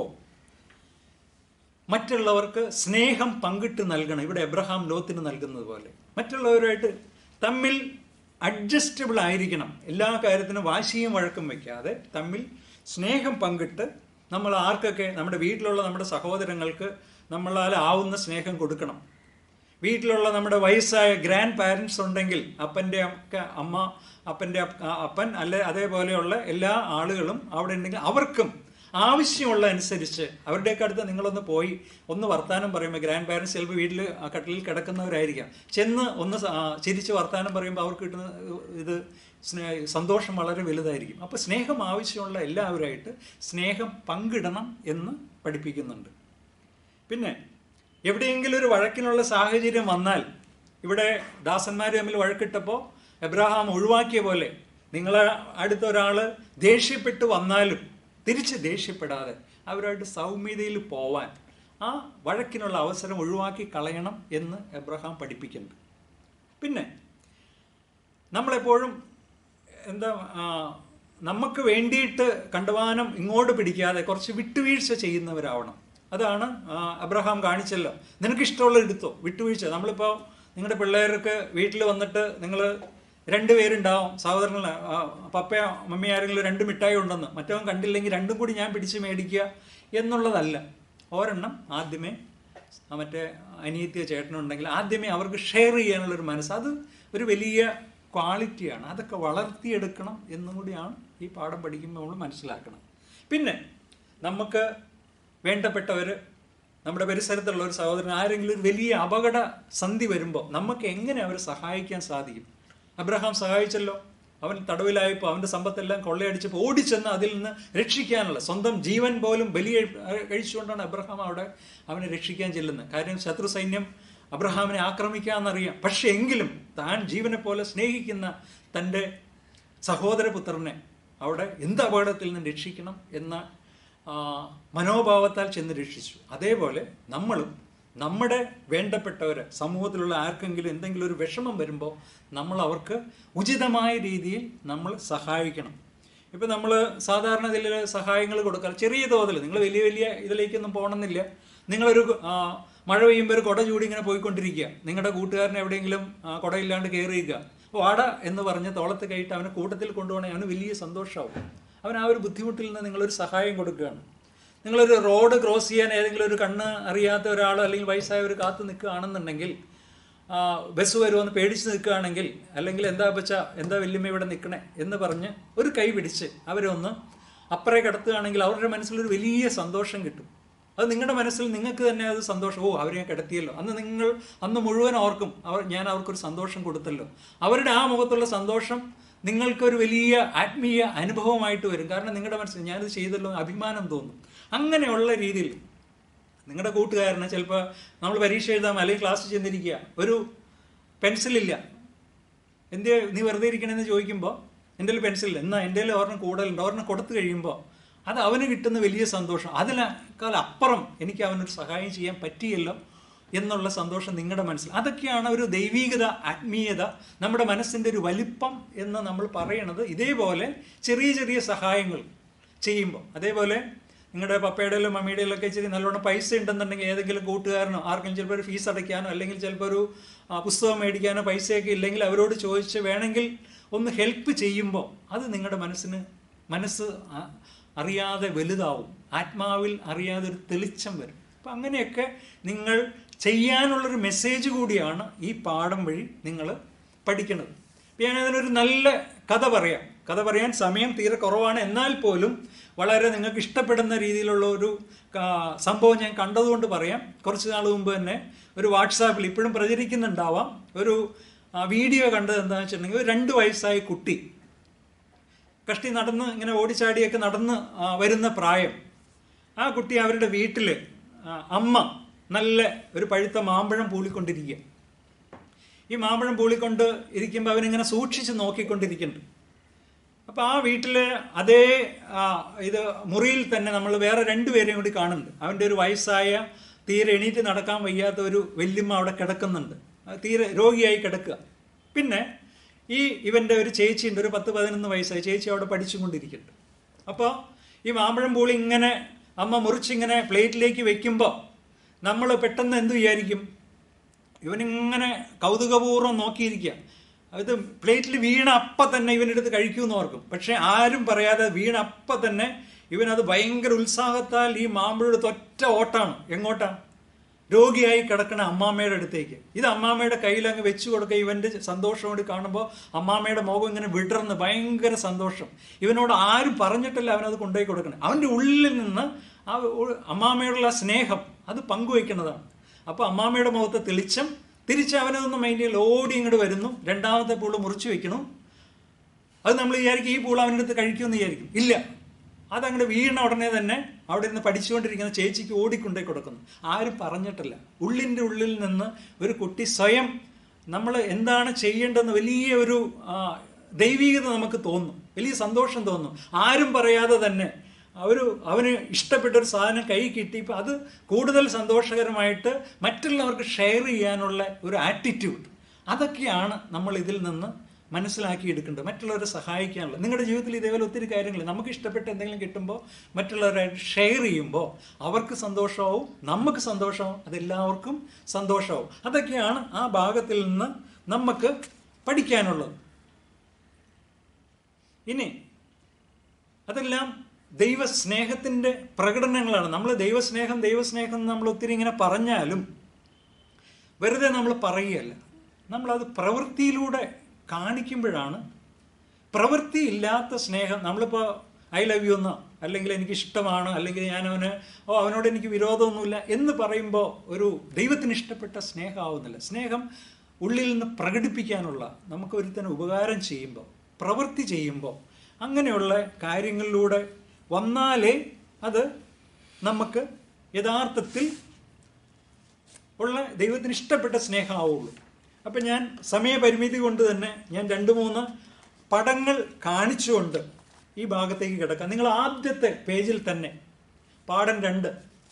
മറ്റുള്ളവർക്ക് സ്നേഹം പങ്കിട്ട് നൽകണം ഇവിടെ എബ്രഹാം ലോത്തിന് നൽകുന്നത് പോലെ മറ്റുള്ളവരുമായിട്ട് തമ്മിൽ അഡ്ജസ്റ്റബിൾ ആയിരിക്കണം എല്ലാ കാര്യത്തിനും വാശിയും വഴക്കും വയ്ക്കാതെ തമ്മിൽ സ്നേഹം പങ്കിട്ട് നമ്മൾ ആർക്കൊക്കെ നമ്മുടെ വീട്ടിലുള്ള നമ്മുടെ സഹോദരങ്ങൾക്ക് നമ്മളാൽ ആവുന്ന സ്നേഹം കൊടുക്കണം വീട്ടിലുള്ള നമ്മുടെ വയസ്സായ ഗ്രാൻഡ് പാരൻസ് ഉണ്ടെങ്കിൽ അപ്പൻ്റെ ഒക്കെ അമ്മ അപ്പൻ്റെ അപ്പ- ആ അപ്പൻ അല്ലെ അതേപോലെയുള്ള എല്ലാ ആളുകളും അവിടെ ഉണ്ടെങ്കിൽ അവർക്കും ആവശ്യമുള്ള അനുസരിച്ച് അവരുടെയൊക്കെ അടുത്ത് നിങ്ങളൊന്ന് പോയി ഒന്ന് വർത്താനം പറയുമ്പോൾ ഗ്രാൻഡ് പാരൻസ് ചിലപ്പോൾ വീട്ടിൽ ആ കട്ടിലിൽ കിടക്കുന്നവരായിരിക്കാം ചെന്ന് ഒന്ന് സ- ആ ചിരിച്ച് വർത്താനം പറയുമ്പോൾ അവർക്ക് കിട്ടുന്ന ഇത് സ്നേ സന്തോഷം വളരെ വലുതായിരിക്കും അപ്പോൾ സ്നേഹം ആവശ്യമുള്ള എല്ലാവരുമായിട്ട് സ്നേഹം പങ്കിടണം എന്ന് പഠിപ്പിക്കുന്നുണ്ട് പിന്നെ എവിടെയെങ്കിലും ഒരു വഴക്കിനുള്ള സാഹചര്യം വന്നാൽ ഇവിടെ ദാസന്മാർ തമ്മിൽ വഴക്കിട്ടപ്പോൾ എബ്രഹാം ഒഴിവാക്കിയ പോലെ നിങ്ങളെ അടുത്ത ഒരാൾ ദേഷ്യപ്പെട്ട് വന്നാലും തിരിച്ച് ദേഷ്യപ്പെടാതെ അവരുമായിട്ട് സൗമ്യതയിൽ പോവാൻ ആ വഴക്കിനുള്ള അവസരം ഒഴിവാക്കി കളയണം എന്ന് എബ്രഹാം പഠിപ്പിക്കുന്നുണ്ട് പിന്നെ നമ്മളെപ്പോഴും എന്താ ആ, നമുക്ക് വേണ്ടിയിട്ട് കണ്ടുവാനം ഇങ്ങോട്ട് പിടിക്കാതെ കുറച്ച് വിട്ടുവീഴ്ച ചെയ്യുന്നവരാവണം അതാണ് ആ, അബ്രഹാം കാണിച്ചല്ലോ നിനക്കിഷ്ടമുള്ള എടുത്തോ വിട്ടുവീഴ്ച നമ്മളിപ്പോൾ നിങ്ങളുടെ പിള്ളേർക്ക് വീട്ടിൽ വന്നിട്ട് നിങ്ങൾ രണ്ടുപേരുണ്ടാവും സഹോദരങ്ങൾ പപ്പയോ മമ്മി ആരെങ്കിലും രണ്ട് മിഠായി ഉണ്ടെന്ന് മറ്റവൻ കണ്ടില്ലെങ്കിൽ രണ്ടും കൂടി ഞാൻ പിടിച്ച് മേടിക്കുക എന്നുള്ളതല്ല ഒരെണ്ണം ആദ്യമേ ആ മറ്റേ അനിയത്തിയ ചേട്ടനുണ്ടെങ്കിൽ ആദ്യമേ അവർക്ക് ഷെയർ ചെയ്യാനുള്ളൊരു മനസ്സ് അത് ഒരു വലിയ ക്വാളിറ്റിയാണ് അതൊക്കെ വളർത്തിയെടുക്കണം എന്നും കൂടിയാണ് ഈ പാഠം പഠിക്കുമ്പോൾ നമ്മൾ മനസ്സിലാക്കണം പിന്നെ നമുക്ക് വേണ്ടപ്പെട്ടവർ നമ്മുടെ പരിസരത്തുള്ള ഒരു സഹോദരൻ ആരെങ്കിലും ഒരു വലിയ അപകട സന്ധി വരുമ്പോൾ നമുക്ക് എങ്ങനെ അവരെ സഹായിക്കാൻ സാധിക്കും അബ്രഹാം സഹായിച്ചല്ലോ അവൻ തടവിലായപ്പോൾ അവൻ്റെ സമ്പത്തെല്ലാം കൊള്ളയടിച്ചപ്പോൾ ഓടിച്ചെന്ന് അതിൽ നിന്ന് രക്ഷിക്കാനുള്ള സ്വന്തം ജീവൻ പോലും ബലി കഴിച്ചുകൊണ്ടാണ് അബ്രഹാം അവിടെ അവനെ രക്ഷിക്കാൻ ചെല്ലുന്നത് കാര്യം ശത്രു സൈന്യം അബ്രഹാമിനെ ആക്രമിക്കാമെന്നറിയാം പക്ഷെ എങ്കിലും താൻ ജീവനെ പോലെ സ്നേഹിക്കുന്ന തൻ്റെ സഹോദരപുത്രനെ അവിടെ എന്ത് അപകടത്തിൽ നിന്ന് രക്ഷിക്കണം എന്ന ആ, മനോഭാവത്താൽ ചെന്ന് രക്ഷിച്ചു അതേപോലെ നമ്മളും നമ്മുടെ വേണ്ടപ്പെട്ടവരെ സമൂഹത്തിലുള്ള ആർക്കെങ്കിലും എന്തെങ്കിലും ഒരു വിഷമം വരുമ്പോൾ നമ്മൾ അവർക്ക് ഉചിതമായ രീതിയിൽ നമ്മൾ സഹായിക്കണം ഇപ്പം നമ്മൾ സാധാരണ ഇതിൽ സഹായങ്ങൾ കൊടുക്കാൻ ചെറിയ തോതിൽ നിങ്ങൾ വലിയ വലിയ ഇതിലേക്കൊന്നും പോകണമെന്നില്ല നിങ്ങളൊരു ആ, മഴ പെയ്യുമ്പോൾ ഒരു കുട ചൂടി ഇങ്ങനെ പോയിക്കൊണ്ടിരിക്കുക നിങ്ങളുടെ കൂട്ടുകാരനെ എവിടെയെങ്കിലും ആ, കുടയില്ലാണ്ട് കയറിയുക വാട എന്ന് പറഞ്ഞ് തോളത്ത് കയറ്റി അവനെ കൂട്ടത്തിൽ കൊണ്ടുപോകണേ അവന് വലിയ സന്തോഷമാവും അവൻ ആ ഒരു ബുദ്ധിമുട്ടിൽ നിന്ന് നിങ്ങളൊരു സഹായം കൊടുക്കുകയാണ് നിങ്ങളൊരു റോഡ് ക്രോസ് ചെയ്യാൻ ഏതെങ്കിലും ഒരു കണ്ണ് അറിയാത്ത ഒരാൾ അല്ലെങ്കിൽ വയസ്സായവർ കാത്തു നിൽക്കുകയാണെന്നുണ്ടെങ്കിൽ ആ, ബസ് വരുമെന്ന് പേടിച്ച് നിൽക്കുകയാണെങ്കിൽ അല്ലെങ്കിൽ എന്താ പച്ച എന്താ വല്യമ്മ ഇവിടെ നിൽക്കണേ എന്ന് പറഞ്ഞ് ഒരു കൈ പിടിച്ച് അവരെ ഒന്ന് അപ്പുറേ കിടത്തുകയാണെങ്കിൽ അവരുടെ മനസ്സിലൊരു വലിയ സന്തോഷം കിട്ടും അത് നിങ്ങളുടെ മനസ്സിൽ നിങ്ങൾക്ക് തന്നെ അത് സന്തോഷം ഓ അവരെ ഞാൻ കിടത്തിയല്ലോ അന്ന് നിങ്ങൾ അന്ന് മുഴുവൻ ഓർക്കും അവർ ഞാൻ അവർക്കൊരു സന്തോഷം കൊടുത്തല്ലോ അവരുടെ ആ മുഖത്തുള്ള സന്തോഷം നിങ്ങൾക്കൊരു വലിയ ആത്മീയ അനുഭവമായിട്ട് വരും കാരണം നിങ്ങളുടെ മനസ്സിൽ ഞാനിത് ചെയ്തല്ലോ എന്ന് അഭിമാനം തോന്നും അങ്ങനെയുള്ള രീതിയിൽ നിങ്ങളുടെ കൂട്ടുകാരന് ചിലപ്പോൾ നമ്മൾ പരീക്ഷ എഴുതാം അല്ലെങ്കിൽ ക്ലാസ്സിൽ ചെന്നിരിക്കുക ഒരു പെൻസിലില്ല എന്ത് നീ വെറുതെ ഇരിക്കണമെന്ന് ചോദിക്കുമ്പോൾ എൻ്റെ കയ്യിൽ പെൻസിലില്ല എന്നാൽ എൻ്റെ കയ്യിൽ ഒരെണ്ണം കൂടുതലുണ്ട് ഒരെണ്ണം കൊടുത്തു കഴിയുമ്പോൾ അത് അവന് കിട്ടുന്ന വലിയ സന്തോഷം അതിനേക്കാൾ അപ്പുറം എനിക്ക് അവനൊരു സഹായം ചെയ്യാൻ പറ്റിയല്ലോ എന്നുള്ള സന്തോഷം നിങ്ങളുടെ മനസ്സിൽ അതൊക്കെയാണ് ഒരു ദൈവീകത ആത്മീയത നമ്മുടെ മനസ്സിൻ്റെ ഒരു വലിപ്പം എന്ന് നമ്മൾ പറയണത് ഇതേപോലെ ചെറിയ ചെറിയ സഹായങ്ങൾ ചെയ്യുമ്പോൾ അതേപോലെ നിങ്ങളുടെ പപ്പയുടെയിലും മമ്മിയുടെയിലും ഒക്കെ ഇച്ചിരി നല്ലോണം പൈസ ഉണ്ടെന്നുണ്ടെങ്കിൽ ഏതെങ്കിലും കൂട്ടുകാരനോ ആർക്കെങ്കിലും ചിലപ്പോൾ ഒരു ഫീസ് അടയ്ക്കാനോ അല്ലെങ്കിൽ ചിലപ്പോൾ ഒരു ആ, പുസ്തകം മേടിക്കാനോ പൈസയൊക്കെ ഇല്ലെങ്കിൽ അവരോട് ചോദിച്ച് വേണമെങ്കിൽ ഒന്ന് ഹെൽപ്പ് ചെയ്യുമ്പോൾ അത് നിങ്ങളുടെ മനസ്സിന് മനസ്സ് ആ- അറിയാതെ വലുതാവും ആത്മാവിൽ അറിയാതെ ഒരു തെളിച്ചം വരും അപ്പം അങ്ങനെയൊക്കെ നിങ്ങൾ ചെയ്യാനുള്ളൊരു മെസ്സേജ് കൂടിയാണ് ഈ പാഠം വഴി നിങ്ങൾ പഠിക്കുന്നത് അപ്പം ഞാൻ അതിനൊരു നല്ല കഥ പറയാം കഥ പറയാൻ സമയം തീരെ കുറവാണ് എന്നാൽ പോലും വളരെ നിങ്ങൾക്ക് ഇഷ്ടപ്പെടുന്ന രീതിയിലുള്ള ഒരു ആ, സംഭവം ഞാൻ കണ്ടതുകൊണ്ട് പറയാം കുറച്ച് നാൾ മുമ്പ് തന്നെ ഒരു വാട്സാപ്പിൽ ഇപ്പോഴും പ്രചരിക്കുന്നുണ്ടാവാം ഒരു ആ, വീഡിയോ കണ്ടത് എന്താണെന്ന് വെച്ചിട്ടുണ്ടെങ്കിൽ ഒരു രണ്ട് വയസ്സായ കുട്ടി കഷ്ടി നടന്ന് ഇങ്ങനെ ഓടിച്ചാടിയൊക്കെ നടന്ന് ആ, വരുന്ന പ്രായം ആ കുട്ടി അവരുടെ വീട്ടിൽ അമ്മ നല്ല ഒരു പഴുത്ത മാമ്പഴം പൂളിക്കൊണ്ടിരിക്കുക ഈ മാമ്പഴം പൂളിക്കൊണ്ട് ഇരിക്കുമ്പോൾ അവനിങ്ങനെ സൂക്ഷിച്ച് നോക്കിക്കൊണ്ടിരിക്കുന്നുണ്ട് അപ്പോൾ ആ വീട്ടിൽ അതേ ആ, ഇത് മുറിയിൽ തന്നെ നമ്മൾ വേറെ രണ്ടുപേരെയും കൂടി കാണുന്നുണ്ട് അവൻ്റെ ഒരു വയസ്സായ തീരെ എണീറ്റ് നടക്കാൻ വയ്യാത്ത ഒരു വല്യമ്മ അവിടെ കിടക്കുന്നുണ്ട് ആ, തീരെ രോഗിയായി കിടക്കുക പിന്നെ ഈ ഇവൻ്റെ ഒരു ചേച്ചിയുണ്ട് ഒരു പത്ത് പതിനൊന്ന് വയസ്സായി ചേച്ചി അവിടെ പഠിച്ചുകൊണ്ടിരിക്കുന്നുണ്ട് അപ്പോൾ ഈ മാമ്പഴം പൂളി ഇങ്ങനെ അമ്മ മുറിച്ചിങ്ങനെ പ്ലേറ്റിലേക്ക് വെക്കുമ്പോൾ നമ്മൾ പെട്ടെന്ന് എന്ത് വിചാരിക്കും ഇവനിങ്ങനെ കൗതുകപൂർവ്വം നോക്കിയിരിക്കുക ഇത് പ്ലേറ്റിൽ വീണ അപ്പം തന്നെ ഇവനെടുത്ത് കഴിക്കുമെന്ന് ഓർക്കും പക്ഷെ ആരും പറയാതെ വീണ അപ്പം തന്നെ ഇവനത് ഭയങ്കര ഉത്സാഹത്താൽ ഈ മാമ്പഴത്ത് ഒറ്റ ഓട്ടാണ് എങ്ങോട്ടാ രോഗിയായി കിടക്കണ അമ്മാമ്മയുടെ അടുത്തേക്ക് ഇത് അമ്മാമ്മയുടെ കയ്യിൽ അങ്ങ് വെച്ചു കൊടുക്കുക ഇവന്റെ സന്തോഷം കൂടി കാണുമ്പോൾ അമ്മാമ്മയുടെ മുഖം ഇങ്ങനെ വിടർന്ന് ഭയങ്കര സന്തോഷം ഇവനോട് ആരും പറഞ്ഞിട്ടില്ല അവനത് കൊണ്ടുപോയി കൊടുക്കണം അവന്റെ ഉള്ളിൽ നിന്ന് ആ ഉ- അമ്മാമ്മയോടുള്ള സ്നേഹം അത് പങ്കുവയ്ക്കുന്നതാണ് അപ്പോൾ അമ്മാമ്മയുടെ മുഖത്ത് തെളിച്ചം തിരിച്ച് അവനതൊന്നും മൈൻഡിൽ ഓടി ഇങ്ങോട്ട് വരുന്നു രണ്ടാമത്തെ പൂള് മുറിച്ചു വെക്കണം അത് നമ്മൾ വിചാരിക്കും ഈ പൂള അവൻ്റെ അടുത്ത് കഴിക്കുമെന്ന് വിചാരിക്കും ഇല്ല അതങ്ങോട്ട് വീണ ഉടനെ തന്നെ അവിടെ നിന്ന് പഠിച്ചുകൊണ്ടിരിക്കുന്ന ചേച്ചിക്ക് ഓടിക്കൊണ്ടേ കൊടുക്കുന്നു ആരും പറഞ്ഞിട്ടില്ല ഉള്ളിൻ്റെ ഉള്ളിൽ നിന്ന് ഒരു കുട്ടി സ്വയം നമ്മൾ എന്താണ് ചെയ്യേണ്ടതെന്ന് വലിയ ഒരു ആ, ദൈവീകത നമുക്ക് തോന്നും വലിയ സന്തോഷം തോന്നും ആരും പറയാതെ തന്നെ ഒരു അവന് ഇഷ്ടപ്പെട്ട ഒരു സാധനം കൈ കിട്ടിയപ്പോൾ അത് കൂടുതൽ സന്തോഷകരമായിട്ട് മറ്റുള്ളവർക്ക് ഷെയർ ചെയ്യാനുള്ള ഒരു ആറ്റിറ്റ്യൂഡ് അതൊക്കെയാണ് നമ്മൾ ഇതിൽ നിന്ന് മനസ്സിലാക്കിയെടുക്കേണ്ടത് മറ്റുള്ളവരെ സഹായിക്കാനുള്ള നിങ്ങളുടെ ജീവിതത്തിൽ ഇതേപോലെ ഒത്തിരി കാര്യങ്ങൾ നമുക്ക് ഇഷ്ടപ്പെട്ട എന്തെങ്കിലും കിട്ടുമ്പോൾ മറ്റുള്ളവരായിട്ട് ഷെയർ ചെയ്യുമ്പോൾ അവർക്ക് സന്തോഷമാവും നമുക്ക് സന്തോഷമാവും അതെല്ലാവർക്കും സന്തോഷമാവും അതൊക്കെയാണ് ആ ഭാഗത്തിൽ നിന്ന് നമുക്ക് പഠിക്കാനുള്ളത് ഇനി അതെല്ലാം ദൈവസ്നേഹത്തിൻ്റെ പ്രകടനങ്ങളാണ് നമ്മൾ ദൈവസ്നേഹം ദൈവസ്നേഹം എന്ന് നമ്മൾ ഒത്തിരി ഇങ്ങനെ പറഞ്ഞാലും വെറുതെ നമ്മൾ പറയുകയല്ല നമ്മളത് പ്രവൃത്തിയിലൂടെ കാണിക്കുമ്പോഴാണ് പ്രവൃത്തി ഇല്ലാത്ത സ്നേഹം നമ്മളിപ്പോൾ ഐ ലവ് യു എന്നോ അല്ലെങ്കിൽ എനിക്ക് ഇഷ്ടമാണ് അല്ലെങ്കിൽ ഞാൻ അവന് ഓ അവനോട് എനിക്ക് വിരോധമൊന്നുമില്ല എന്ന് പറയുമ്പോൾ ഒരു ദൈവത്തിന് ഇഷ്ടപ്പെട്ട സ്നേഹമാവുന്നില്ല സ്നേഹം ഉള്ളിൽ നിന്ന് പ്രകടിപ്പിക്കാനുള്ള നമുക്ക് ഒരുത്തന് ഉപകാരം ചെയ്യുമ്പോൾ പ്രവൃത്തി ചെയ്യുമ്പോൾ അങ്ങനെയുള്ള കാര്യങ്ങളിലൂടെ വന്നാലേ അത് നമുക്ക് യഥാർത്ഥത്തിൽ ഉള്ള ദൈവത്തിന് ഇഷ്ടപ്പെട്ട സ്നേഹമാവുള്ളൂ അപ്പം ഞാൻ സമയപരിമിതി കൊണ്ട് തന്നെ ഞാൻ രണ്ട് മൂന്ന് പടങ്ങൾ കാണിച്ചുകൊണ്ട് ഈ ഭാഗത്തേക്ക് കിടക്കാം നിങ്ങൾ ആദ്യത്തെ പേജിൽ തന്നെ പാഠം രണ്ട്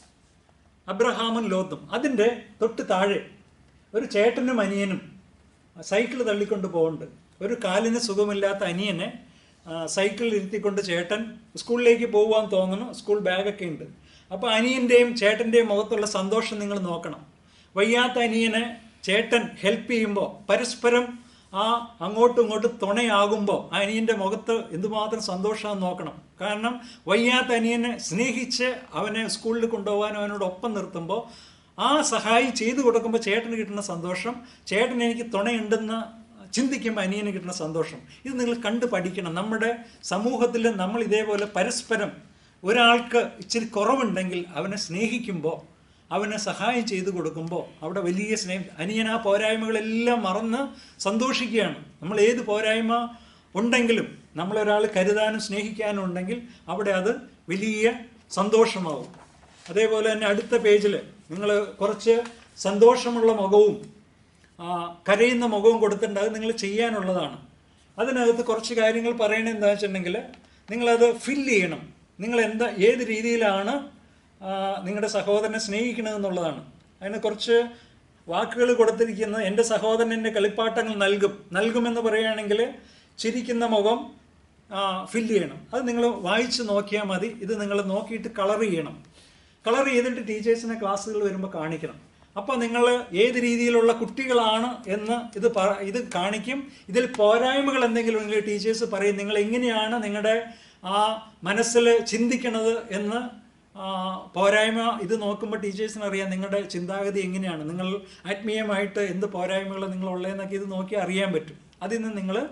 അബ്രഹാമും ലോത്തും അതിൻ്റെ തൊട്ട് താഴെ ഒരു ചേട്ടനും അനിയനും സൈക്കിൾ തള്ളിക്കൊണ്ട് പോകുന്നുണ്ട് ഒരു കാലിന് സുഖമില്ലാത്ത അനിയനെ ആ, സൈക്കിളിൽ ഇരുത്തിക്കൊണ്ട് ചേട്ടൻ സ്കൂളിലേക്ക് പോകുവാൻ തോന്നുന്നു സ്കൂൾ ബാഗൊക്കെ ഉണ്ട് അപ്പോൾ അനിയൻ്റെയും ചേട്ടൻ്റെയും മുഖത്തുള്ള സന്തോഷം നിങ്ങൾ നോക്കണം വയ്യാത്ത അനിയനെ ചേട്ടൻ ഹെൽപ്പ് ചെയ്യുമ്പോൾ പരസ്പരം ആ അങ്ങോട്ടും ഇങ്ങോട്ടും തുണയാകുമ്പോൾ ആ അനിയൻ്റെ മുഖത്ത് എന്തുമാത്രം സന്തോഷമാണെന്ന് നോക്കണം കാരണം വയ്യാത്ത അനിയനെ സ്നേഹിച്ച് അവനെ സ്കൂളിൽ കൊണ്ടുപോകാനും അവനോടൊപ്പം നിർത്തുമ്പോൾ ആ സഹായി ചെയ്തു കൊടുക്കുമ്പോൾ ചേട്ടന് കിട്ടുന്ന സന്തോഷം ചേട്ടൻ എനിക്ക് തുണയുണ്ടെന്ന് ചിന്തിക്കുമ്പോൾ അനിയന് കിട്ടുന്ന സന്തോഷം ഇത് നിങ്ങൾ കണ്ടു പഠിക്കണം നമ്മുടെ സമൂഹത്തിൽ നമ്മൾ ഇതേപോലെ പരസ്പരം ഒരാൾക്ക് ഇച്ചിരി കുറവുണ്ടെങ്കിൽ അവനെ സ്നേഹിക്കുമ്പോൾ അവന് സഹായം ചെയ്തു കൊടുക്കുമ്പോൾ അവിടെ വലിയ സ്നേഹം അനിയൻ ആ പോരായ്മകളെല്ലാം മറന്ന് സന്തോഷിക്കുകയാണ് നമ്മൾ ഏത് പോരായ്മ ഉണ്ടെങ്കിലും നമ്മളൊരാൾ കരുതാനും സ്നേഹിക്കാനും ഉണ്ടെങ്കിൽ അവിടെ അത് വലിയ സന്തോഷമാവും അതേപോലെ തന്നെ അടുത്ത പേജിൽ നിങ്ങൾ കുറച്ച് സന്തോഷമുള്ള മുഖവും ആ, കരയുന്ന മുഖവും കൊടുത്തിട്ടുണ്ട് അത് നിങ്ങൾ ചെയ്യാനുള്ളതാണ് അതിനകത്ത് കുറച്ച് കാര്യങ്ങൾ പറയണത് എന്താ വെച്ചിട്ടുണ്ടെങ്കിൽ നിങ്ങളത് ഫില്ല് ചെയ്യണം നിങ്ങൾ എന്താ ഏത് രീതിയിലാണ് ആ, നിങ്ങളുടെ സഹോദരനെ സ്നേഹിക്കണമെന്നുള്ളതാണ് അതിന് കുറച്ച് വാക്കുകൾ കൊടുത്തിരിക്കുന്നത് എൻ്റെ സഹോദരൻ എൻ്റെ കളിപ്പാട്ടങ്ങൾ നൽകും നൽകുമെന്ന് പറയുകയാണെങ്കിൽ ചിരിക്കുന്ന മുഖം ഫില്ല് ചെയ്യണം അത് നിങ്ങൾ വായിച്ച് നോക്കിയാൽ മതി ഇത് നിങ്ങൾ നോക്കിയിട്ട് കളർ ചെയ്യണം കളർ ചെയ്തിട്ട് ടീച്ചേഴ്സിനെ ക്ലാസ്സുകൾ വരുമ്പോൾ കാണിക്കണം അപ്പോൾ നിങ്ങൾ ഏത് രീതിയിലുള്ള കുട്ടികളാണ് എന്ന് ഇത് പറ ഇത് കാണിക്കും ഇതിൽ പോരായ്മകൾ എന്തെങ്കിലും ഉണ്ടെങ്കിൽ ടീച്ചേഴ്സ് പറയും നിങ്ങൾ എങ്ങനെയാണ് നിങ്ങളുടെ ആ മനസ്സിൽ ചിന്തിക്കണത് എന്ന് ആ, പോരായ്മ ഇത് നോക്കുമ്പോൾ ടീച്ചേഴ്സിന് അറിയാം നിങ്ങളുടെ ചിന്താഗതി എങ്ങനെയാണ് നിങ്ങൾ ആത്മീയമായിട്ട് എന്ത് പോരായ്മകൾ നിങ്ങളുള്ളതെന്നൊക്കെ ഇത് നോക്കി അറിയാൻ പറ്റും അതിൽ നിന്ന് നിങ്ങൾ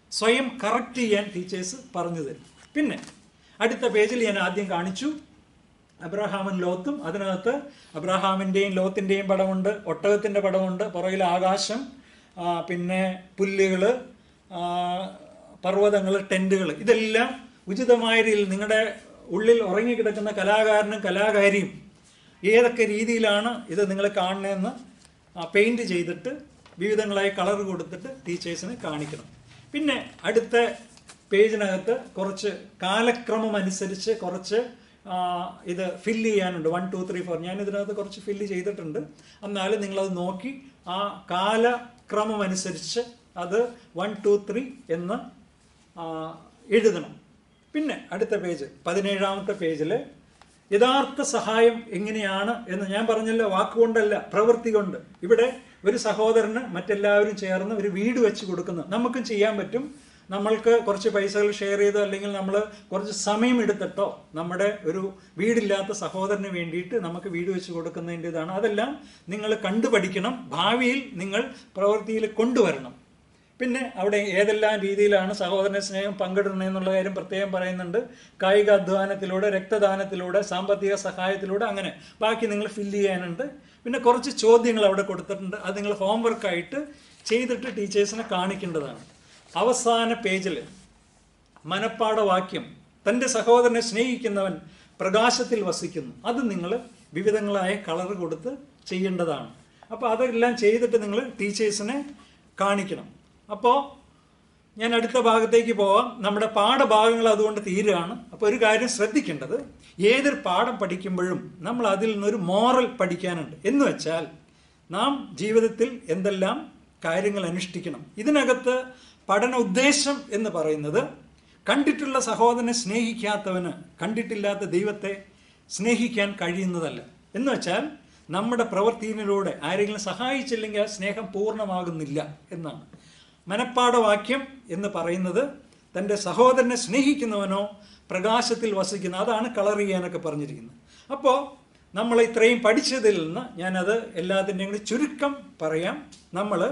സ്വയം കറക്റ്റ് ചെയ്യാൻ ടീച്ചേഴ്സ് പറഞ്ഞു തരും പിന്നെ അടുത്ത പേജിൽ ഞാൻ ആദ്യം കാണിച്ചു അബ്രഹാമും ലോത്തും അതിനകത്ത് അബ്രഹാമിൻ്റെയും ലോത്തിൻ്റെയും പടമുണ്ട് ഒട്ടകത്തിൻ്റെ പടമുണ്ട് പുറകിൽ ആകാശം ആ, പിന്നെ പുല്ലുകൾ പർവ്വതങ്ങൾ ടെൻറ്റുകൾ ഇതെല്ലാം ഉചിതമായ രീതിയിൽ നിങ്ങളുടെ ഉള്ളിൽ ഉറങ്ങിക്കിടക്കുന്ന കലാകാരനും കലാകാരിയും ഏതൊക്കെ രീതിയിലാണ് ഇത് നിങ്ങൾ കാണുന്നതെന്ന് പെയിൻറ് ചെയ്തിട്ട് വിവിധങ്ങളായ കളർ കൊടുത്തിട്ട് ടീച്ചേഴ്സിന് കാണിക്കണം പിന്നെ അടുത്ത പേജിനകത്ത് കുറച്ച് കാലക്രമം അനുസരിച്ച് കുറച്ച് ആ, ഇത് ഫില്ല് ചെയ്യാനുണ്ട് വൺ ടു ത്രീ ഫോർ ഞാൻ ഇതിനകത്ത് കുറച്ച് ഫില്ല് ചെയ്തിട്ടുണ്ട് എന്നാലും നിങ്ങളത് നോക്കി ആ കാലക്രമം അനുസരിച്ച് അത് വൺ ടു ത്രീ എന്ന് ആ, എഴുതണം പിന്നെ അടുത്ത പേജ് പതിനേഴാമത്തെ പേജിൽ യഥാർത്ഥ സഹായം എങ്ങനെയാണ് എന്ന് ഞാൻ പറഞ്ഞല്ലോ വാക്കുകൊണ്ടല്ല പ്രവൃത്തി കൊണ്ട് ഇവിടെ ഒരു സഹോദരന് മറ്റെല്ലാവരും ചേർന്ന് ഒരു വീട് വെച്ച് കൊടുക്കുന്നു നമുക്കും ചെയ്യാൻ പറ്റും നമ്മൾക്ക് കുറച്ച് പൈസകൾ ഷെയർ ചെയ്തോ അല്ലെങ്കിൽ നമ്മൾ കുറച്ച് സമയം എടുത്തിട്ടോ നമ്മുടെ ഒരു വീടില്ലാത്ത സഹോദരന് വേണ്ടിയിട്ട് നമുക്ക് വീട് വെച്ച് കൊടുക്കുന്നതിൻ്റെ ഇതാണ് അതെല്ലാം നിങ്ങൾ കണ്ടുപഠിക്കണം ഭാവിയിൽ നിങ്ങൾ പ്രവൃത്തിയിൽ കൊണ്ടുവരണം പിന്നെ അവിടെ ഏതെല്ലാം രീതിയിലാണ് സഹോദര സ്നേഹം പങ്കിടുന്നത് എന്നുള്ള കാര്യം പ്രത്യേകം പറയുന്നുണ്ട് കായിക അധ്വാനത്തിലൂടെ രക്തദാനത്തിലൂടെ സാമ്പത്തിക സഹായത്തിലൂടെ അങ്ങനെ ബാക്കി നിങ്ങൾ ഫില്ല് ചെയ്യാനുണ്ട് പിന്നെ കുറച്ച് ചോദ്യങ്ങൾ അവിടെ കൊടുത്തിട്ടുണ്ട് അത് നിങ്ങൾ ഹോംവർക്കായിട്ട് ചെയ്തിട്ട് ടീച്ചേഴ്സിനെ കാണിക്കേണ്ടതാണ് അവസാന പേജിൽ മനപ്പാഠവാക്യം തൻ്റെ സഹോദരനെ സ്നേഹിക്കുന്നവൻ പ്രകാശത്തിൽ വസിക്കുന്നു അത് നിങ്ങൾ വിവിധങ്ങളായ കളർ കൊടുത്ത് ചെയ്യേണ്ടതാണ് അപ്പോൾ അതെല്ലാം ചെയ്തിട്ട് നിങ്ങൾ ടീച്ചേഴ്സിനെ കാണിക്കണം അപ്പോൾ ഞാൻ അടുത്ത ഭാഗത്തേക്ക് പോവാം നമ്മുടെ പാഠഭാഗങ്ങൾ അതുകൊണ്ട് തീരുകയാണ് അപ്പോൾ ഒരു കാര്യം ശ്രദ്ധിക്കേണ്ടത് ഏതൊരു പാഠം പഠിക്കുമ്പോഴും നമ്മൾ അതിൽ നിന്നൊരു മോറൽ പഠിക്കാനുണ്ട് എന്ന് വെച്ചാൽ നാം ജീവിതത്തിൽ എന്തെല്ലാം കാര്യങ്ങൾ അനുഷ്ഠിക്കണം ഇതിനകത്ത് പഠന ഉദ്ദേശം എന്ന് പറയുന്നത് കണ്ടിട്ടുള്ള സഹോദരനെ സ്നേഹിക്കാത്തവന് കണ്ടിട്ടില്ലാത്ത ദൈവത്തെ സ്നേഹിക്കാൻ കഴിയുന്നതല്ല എന്ന് വെച്ചാൽ നമ്മുടെ പ്രവൃത്തിയിലൂടെ ആരെങ്കിലും സഹായിച്ചില്ലെങ്കിൽ ആ സ്നേഹം പൂർണ്ണമാകുന്നില്ല എന്നാണ് മനപ്പാഠവാക്യം എന്ന് പറയുന്നത് തൻ്റെ സഹോദരനെ സ്നേഹിക്കുന്നവനോ പ്രകാശത്തിൽ വസിക്കുന്ന അതാണ് കളർ ചെയ്യാനൊക്കെ പറഞ്ഞിരിക്കുന്നത് അപ്പോൾ നമ്മൾ ഇത്രയും പഠിച്ചതിൽ നിന്ന് ഞാനത് എല്ലാത്തിൻ്റെയും കൂടി ചുരുക്കം പറയാം നമ്മൾ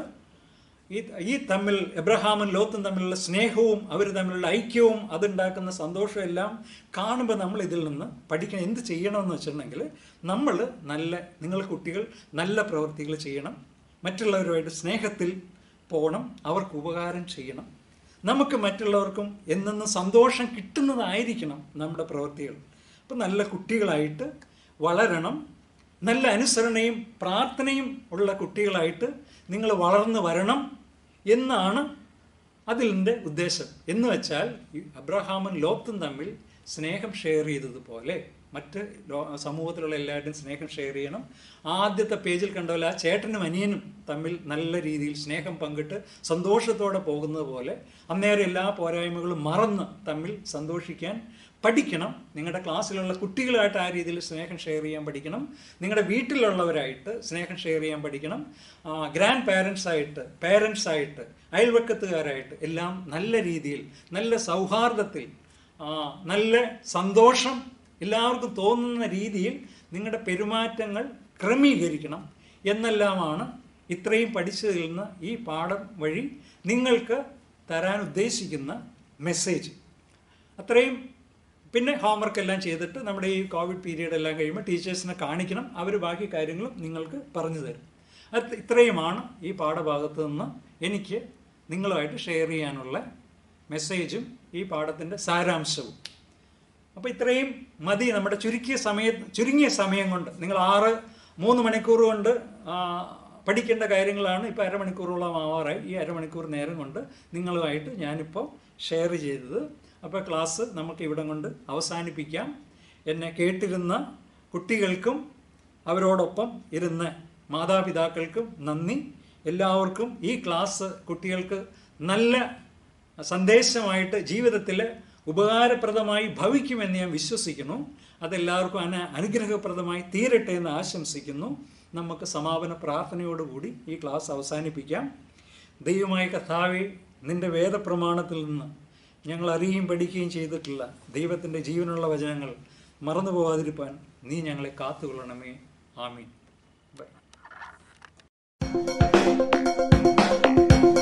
ഈ ഈ തമ്മിൽ എബ്രഹാമും ലോത്തും തമ്മിലുള്ള സ്നേഹവും അവർ തമ്മിലുള്ള ഐക്യവും അതുണ്ടാക്കുന്ന സന്തോഷവും എല്ലാം കാണുമ്പോൾ നമ്മൾ ഇതിൽ നിന്ന് പഠിക്കണം എന്ത് ചെയ്യണമെന്ന് വെച്ചിട്ടുണ്ടെങ്കിൽ നമ്മൾ നല്ല നിങ്ങൾ കുട്ടികൾ നല്ല പ്രവൃത്തികൾ ചെയ്യണം മറ്റുള്ളവരുമായിട്ട് സ്നേഹത്തിൽ പോകണം അവർക്ക് ഉപകാരം ചെയ്യണം നമുക്ക് മറ്റുള്ളവർക്കും എന്നെന്നും സന്തോഷം കിട്ടുന്നതായിരിക്കണം നമ്മുടെ പ്രവൃത്തികൾ അപ്പം നല്ല കുട്ടികളായിട്ട് വളരണം നല്ല അനുസരണയും പ്രാർത്ഥനയും ഉള്ള കുട്ടികളായിട്ട് നിങ്ങൾ വളർന്നു വരണം എന്നാണ് അതിൻ്റെ ഉദ്ദേശം എന്ന് വെച്ചാൽ ഈ അബ്രഹാമും ലോത്തും തമ്മിൽ സ്നേഹം ഷെയർ ചെയ്തതുപോലെ മറ്റ് ലോ സമൂഹത്തിലുള്ള എല്ലാവരുടെയും സ്നേഹം ഷെയർ ചെയ്യണം ആദ്യത്തെ പേജിൽ കണ്ട പോലെ ആ ചേട്ടനും അനിയനും തമ്മിൽ നല്ല രീതിയിൽ സ്നേഹം പങ്കിട്ട് സന്തോഷത്തോടെ പോകുന്നത് പോലെ അന്നേരം എല്ലാ പോരായ്മകളും മറന്ന് തമ്മിൽ സന്തോഷിക്കാൻ പഠിക്കണം നിങ്ങളുടെ ക്ലാസ്സിലുള്ള കുട്ടികളായിട്ട് ആ രീതിയിൽ സ്നേഹം ഷെയർ ചെയ്യാൻ പഠിക്കണം നിങ്ങളുടെ വീട്ടിലുള്ളവരായിട്ട് സ്നേഹം ഷെയർ ചെയ്യാൻ പഠിക്കണം ഗ്രാൻഡ് പാരൻസ് ആയിട്ട് പാരൻസ് ആയിട്ട് അയൽവക്കത്തുകാരായിട്ട് എല്ലാം നല്ല രീതിയിൽ നല്ല സൗഹാർദ്ദത്തിൽ ആ, നല്ല സന്തോഷം എല്ലാവർക്കും തോന്നുന്ന രീതിയിൽ നിങ്ങളുടെ പെരുമാറ്റങ്ങൾ ക്രമീകരിക്കണം എന്നെല്ലാമാണ് ഇത്രയും പഠിച്ചതിൽ നിന്ന് ഈ പാഠം വഴി നിങ്ങൾക്ക് തരാൻ ഉദ്ദേശിക്കുന്ന മെസ്സേജ് അത്രയും പിന്നെ ഹോംവർക്ക് എല്ലാം ചെയ്തിട്ട് നമ്മുടെ ഈ കോവിഡ് പീരീഡ് എല്ലാം കഴിയുമ്പോൾ ടീച്ചേഴ്സിനെ കാണിക്കണം അവർ ബാക്കി കാര്യങ്ങളും നിങ്ങൾക്ക് പറഞ്ഞു തരും അത് ഇത്രയുമാണ് ഈ പാഠഭാഗത്ത് നിന്ന് എനിക്ക് നിങ്ങളുമായിട്ട് ഷെയർ ചെയ്യാനുള്ള മെസ്സേജും ഈ പാഠത്തിൻ്റെ സാരാംശവും അപ്പോൾ ഇത്രയും മതി നമ്മുടെ ചുരുക്കിയ സമയ ചുരുങ്ങിയ സമയം കൊണ്ട് നിങ്ങൾ ആറ് മൂന്ന് മണിക്കൂർ കൊണ്ട് ആ, പഠിക്കേണ്ട കാര്യങ്ങളാണ് ഇപ്പോൾ അരമണിക്കൂറോളം ആവാറായി ഈ അരമണിക്കൂർ നേരം കൊണ്ട് നിങ്ങളുമായിട്ട് ഞാനിപ്പോൾ ഷെയർ ചെയ്തത് അപ്പോൾ ക്ലാസ് നമുക്ക് ഇവിടം കൊണ്ട് അവസാനിപ്പിക്കാം എന്നെ കേട്ടിരുന്ന കുട്ടികൾക്കും അവരോടൊപ്പം ഇരുന്ന മാതാപിതാക്കൾക്കും നന്ദി എല്ലാവർക്കും ഈ ക്ലാസ് കുട്ടികൾക്ക് നല്ല സന്ദേശമായിട്ട് ജീവിതത്തിൽ ഉപകാരപ്രദമായി ഭവിക്കുമെന്ന് ഞാൻ വിശ്വസിക്കുന്നു അതെല്ലാവർക്കും അന അനുഗ്രഹപ്രദമായി തീരട്ടെ എന്ന് ആശംസിക്കുന്നു നമുക്ക് സമാപന പ്രാർത്ഥനയോടുകൂടി ഈ ക്ലാസ് അവസാനിപ്പിക്കാം ദൈവമായ കഥാവെ നിന്റെ വേദപ്രമാണത്തിൽ നിന്ന് ഞങ്ങൾ അറിയുകയും പഠിക്കുകയും ചെയ്തിട്ടുള്ള ദൈവത്തിൻ്റെ ജീവനുള്ള വചനങ്ങൾ മറന്നു പോകാതിരിക്കാൻ നീ ഞങ്ങളെ കാത്തുകൊള്ളണമേ ആമീൻ ബൈ